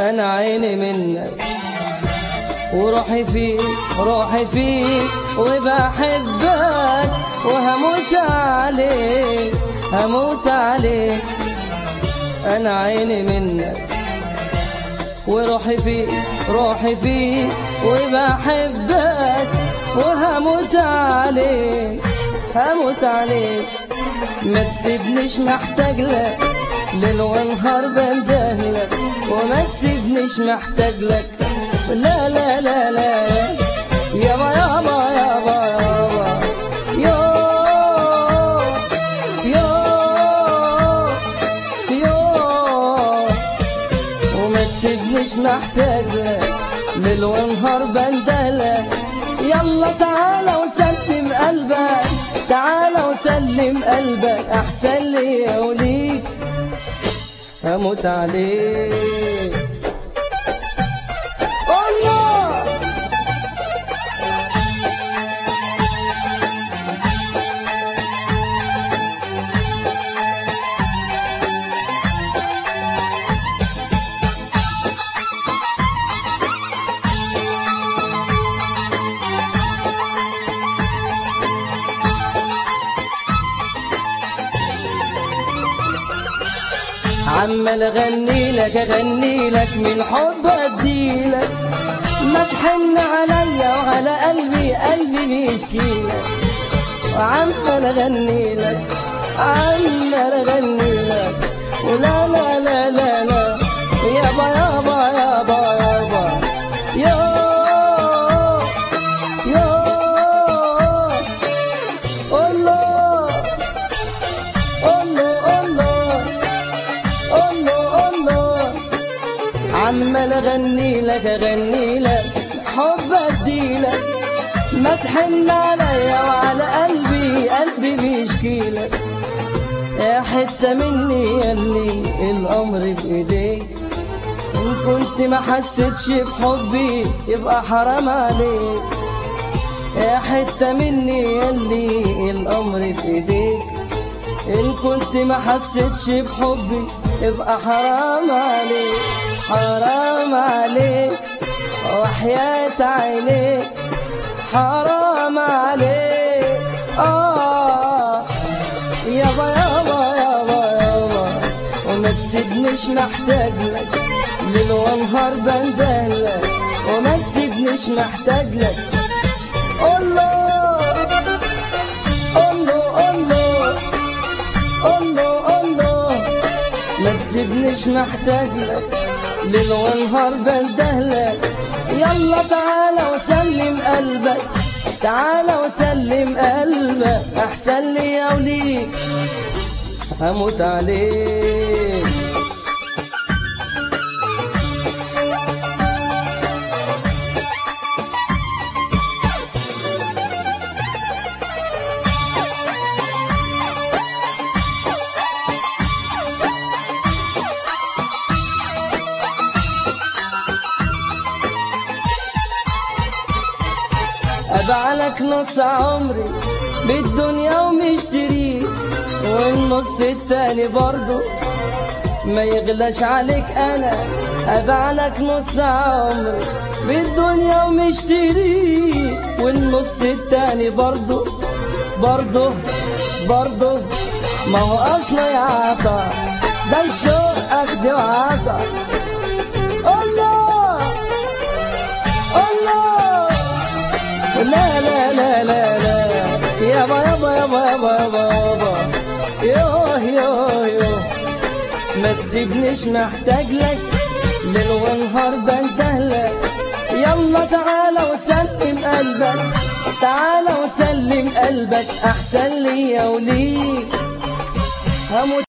انا عيني منك وروحي فيك روحي فيك وبحبك وهموت عليك هموت عليك انا عيني منك وروحي فيك روحي فيك وبحبك وهموت عليك هموت عليك ما تسيبنيش محتاج لك ليل ونهار بندهلك وما تسيبنيش محتاج لك لا لا لا لا يابا يابا يابا يابا يو يو يو وما تسيبنيش محتاج لك ليل ونهار بندلك يلا تعالى وسلم قلبك تعالى وسلم قلبك احسن لي وليك هموت عليك الله عمال اغني لك اغني لك من حب اديلك ما تحن عليا وعلى قلبي قلبي بيشكيلك وعمال اغني لك عمال اغني لك ولا لا لا لا لا يابا يابا يابا يابا يو يو الله الله الله الله الله عمال اغني لك اغني لك حب اديلك ما تحن عليا وعلى قلبي قلبي بيشكي لك يا حتة مني يلي الأمر بإيديك إن كنت ما حسيتش بحبي يبقى حرام عليك يا حتة مني يلي الأمر بإيديك إن كنت ما حسيتش بحبي يبقى حرام عليك حرام عليك وحياة عينيك حرام عليك آه يابا يابا يابا يابا وما تسيبنيش محتاج لك ليل ونهار بندلك وما تسيبنيش محتاج لك الله الله الله الله الله ما تسيبنيش محتاج لك ليل ونهار بندهلك يلا تعالى وسلم قلبك تعالى وسلم قلبك احسن لي يا وليك هموت عليك أبعلك نص عمري بالدنيا ومشتريه والنص التاني برضه ما يغلاش عليك أنا أبعلك نص عمري بالدنيا ومشتريه والنص التاني برضه برضه برضه ما هو أصله يا عطا ده الشوق أخد وعطا الله الله لا لا لا لا لا يابا يابا يابا يابا يابا يابا يوه يوه يوه ما تسيبنيش محتاج لك ليل ونهار بندهلك يلا تعالى وسلم قلبك تعالى وسلم قلبك احسن لي يا وليك هموت